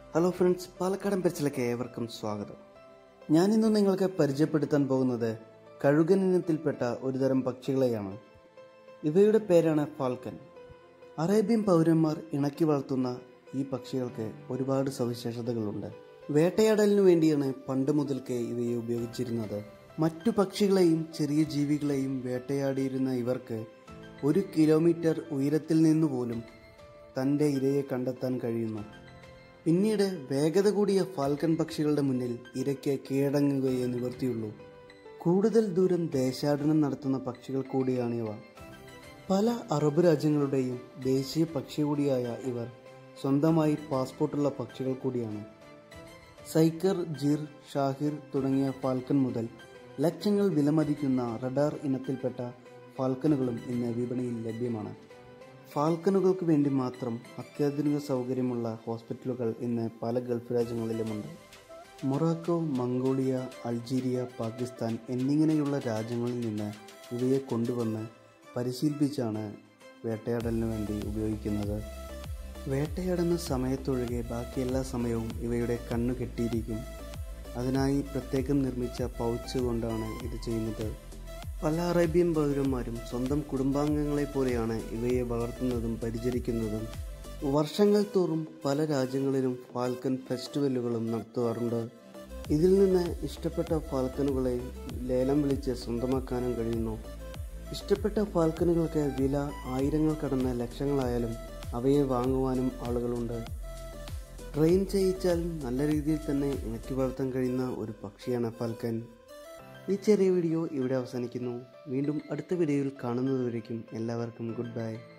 hello friends പാലക്കാടൻ പെരച്ചിലേക്ക് ഏവർക്കും സ്വാഗതം ഞാനിന്ന് നിങ്ങൾക്ക് പരിചയപ്പെടുത്താൻ പോകുന്നത് കഴുകൻ ഇനത്തിൽപ്പെട്ട ഒരുതരം പക്ഷികളെയാണ് ഇവയുടെ പേരാണ് ഫാൽക്കൻ അറേബ്യൻ പൗരന്മാർ ഇണക്കി വളർത്തുന്ന ഈ പക്ഷികൾക്ക് ഒരുപാട് സവിശേഷതകളുണ്ട് വേട്ടയാടലിനു വേണ്ടിയാണ് പണ്ട് മുതൽക്കേ ഇവയെ ഉപയോഗിച്ചിരുന്നത് മറ്റു പക്ഷികളെയും ചെറിയ ജീവികളെയും വേട്ടയാടിയിരുന്ന ഇവർക്ക് ഒരു കിലോമീറ്റർ ഉയരത്തിൽ നിന്ന് പോലും തൻ്റെ ഇരയെ കണ്ടെത്താൻ കഴിയുന്നു പിന്നീട് വേഗത കൂടിയ ഫാൽക്കൺ പക്ഷികളുടെ മുന്നിൽ ഇരയ്ക്ക് കീഴടങ്ങുകയേ നിവർത്തിയുള്ളൂ കൂടുതൽ ദൂരം ദേശാടനം നടത്തുന്ന പക്ഷികൾ കൂടിയാണിവ പല അറബ് രാജ്യങ്ങളുടെയും ദേശീയ പക്ഷി കൂടിയായ ഇവർ സ്വന്തമായി പാസ്പോർട്ടുള്ള പക്ഷികൾ കൂടിയാണ് സൈക്കർ ജിർ ഷാഹിർ തുടങ്ങിയ ഫാൽക്കൺ മുതൽ ലക്ഷങ്ങൾ വിലമതിക്കുന്ന റഡാർ ഇനത്തിൽപ്പെട്ട ഫാൽക്കനുകളും ഇന്ന് വിപണിയിൽ ലഭ്യമാണ് ഫാൽക്കനുകൾക്ക് വേണ്ടി മാത്രം അത്യാധുനിക സൗകര്യമുള്ള ഹോസ്പിറ്റലുകൾ ഇന്ന് പല ഗൾഫ് രാജ്യങ്ങളിലുമുണ്ട് മൊറാക്കോ മംഗോളിയ അൾജീരിയ പാകിസ്ഥാൻ എന്നിങ്ങനെയുള്ള രാജ്യങ്ങളിൽ നിന്ന് ഇവയെ കൊണ്ടുവന്ന് പരിശീലിപ്പിച്ചാണ് വേട്ടയാടലിനു വേണ്ടി ഉപയോഗിക്കുന്നത് വേട്ടയാടുന്ന സമയത്തൊഴികെ ബാക്കി എല്ലാ സമയവും ഇവയുടെ കണ്ണു കെട്ടിയിരിക്കും അതിനായി പ്രത്യേകം നിർമ്മിച്ച പൗച്ച് കൊണ്ടാണ് ഇത് ചെയ്യുന്നത് പല അറേബ്യൻ പൗരന്മാരും സ്വന്തം കുടുംബാംഗങ്ങളെ പോലെയാണ് ഇവയെ വളർത്തുന്നതും പരിചരിക്കുന്നതും വർഷങ്ങൾ തോറും പല രാജ്യങ്ങളിലും ഫാൽക്കൺ ഫെസ്റ്റിവലുകളും നടത്താറുണ്ട് ഇതിൽ നിന്ന് ഇഷ്ടപ്പെട്ട ഫാൽക്കനുകളെ ലേലം വിളിച്ച് സ്വന്തമാക്കാനും കഴിയുന്നു ഇഷ്ടപ്പെട്ട ഫാൽക്കനുകൾക്ക് വില ആയിരങ്ങൾ കടന്ന ലക്ഷങ്ങളായാലും അവയെ വാങ്ങുവാനും ആളുകളുണ്ട് ട്രെയിൻ ചെയ്യിച്ചാൽ നല്ല രീതിയിൽ തന്നെ ഇണക്കി വളർത്താൻ കഴിയുന്ന ഒരു പക്ഷിയാണ് ഫാൽക്കൻ ഈ ചെറിയ വീഡിയോ ഇവിടെ അവസാനിക്കുന്നു വീണ്ടും അടുത്ത വീഡിയോയിൽ കാണുന്നതുവരേക്കും എല്ലാവർക്കും ഗുഡ് ബൈ